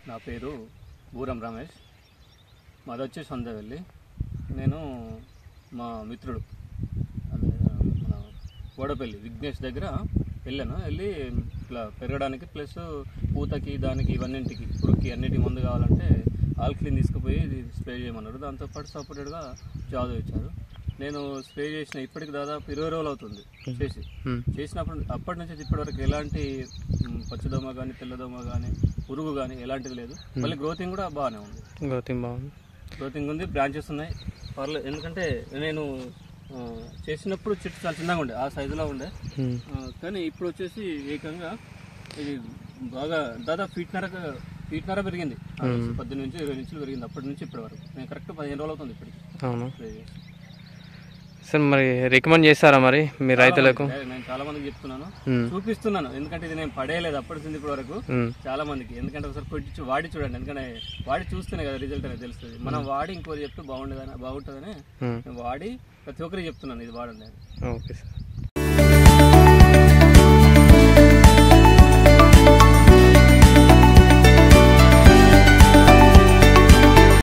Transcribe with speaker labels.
Speaker 1: నా పేరు బూరం రమేష్ మాది వచ్చేసి వందవెల్లి నేను మా మిత్రుడు అదే మన ఓడపల్లి విఘ్నేష్ దగ్గర వెళ్ళాను వెళ్ళి ఇట్లా పెరగడానికి ప్లస్ పూతకి దానికి ఇవన్నింటికి పురుగుకి అన్నిటికి మందు కావాలంటే ఆల్క్లీన్ తీసుకుపోయి ఇది స్ప్రే చేయమన్నారు దాంతోపాటు సపరేట్గా జాదు ఇచ్చారు నేను స్ప్రే చేసిన ఇప్పటికి దాదాపు ఇరవై రోజులు అవుతుంది చేసి
Speaker 2: ఉమ్.
Speaker 1: చేసినప్పుడు అప్పటి నుంచి ఇప్పటి వరకు ఎలాంటి మ్, పచ్చదోమ కానీ తెల్లదోమ కానీ పురుగు కానీ ఎలాంటిది లేదు మళ్ళీ గ్రోతింగ్ కూడా బాగానే ఉంది
Speaker 2: గౌతమ్ బాగుంది
Speaker 1: గ్రోతింగ్ ఉంది బ్రాంచెస్ ఉన్నాయి పర్లేదు ఎందుకంటే నేను ఆ, చేసినప్పుడు చెట్టు చాలా చిన్నగా ఉండే ఆ సైజులో ఉండే
Speaker 2: ఉమ్.
Speaker 1: ఆ, కానీ ఇప్పుడు వచ్చేసి ఏకంగా ఇది బాగా దాదాపు ఫీట్నర ఫీట్నర పెరిగింది ఆ, పద్దెనిమిది నుంచి ఇరవై నుంచి పెరిగింది అప్పటి నుంచి ఇప్పటి వరకు నేను కరెక్ట్ పదిహేను రోజులు అవుతుంది ఇప్పటికి
Speaker 2: అవును
Speaker 1: స్ప్రే చేసి.
Speaker 2: సార్ మరి రికమెండ్ చేస్తారా మరి మీ రైతులకు
Speaker 1: చాలా మందికి, నేను చాలా మందికి చెప్తున్నాను
Speaker 2: ఉమ్.
Speaker 1: చూపిస్తున్నాను ఎందుకంటే ఇది నేను పడేయలేదు అప్పటి నుంచి ఇప్పటి వరకు
Speaker 2: ఉమ్.
Speaker 1: చాలా మందికి ఎందుకంటే ఒకసారి కొట్టి వాడి చూడండి ఎందుకంటే వాడి చూస్తేనే కదా రిజల్ట్ అనేది తెలుస్తుంది మనం వాడి ఇంకోటి చెప్తే బాగుండేదని బాగుంటుందని
Speaker 2: ఉమ్.
Speaker 1: నేను వాడి ప్రతి ఒక్కరికి చెప్తున్నాను ఇది వాడండి అని
Speaker 2: ఓకే సార్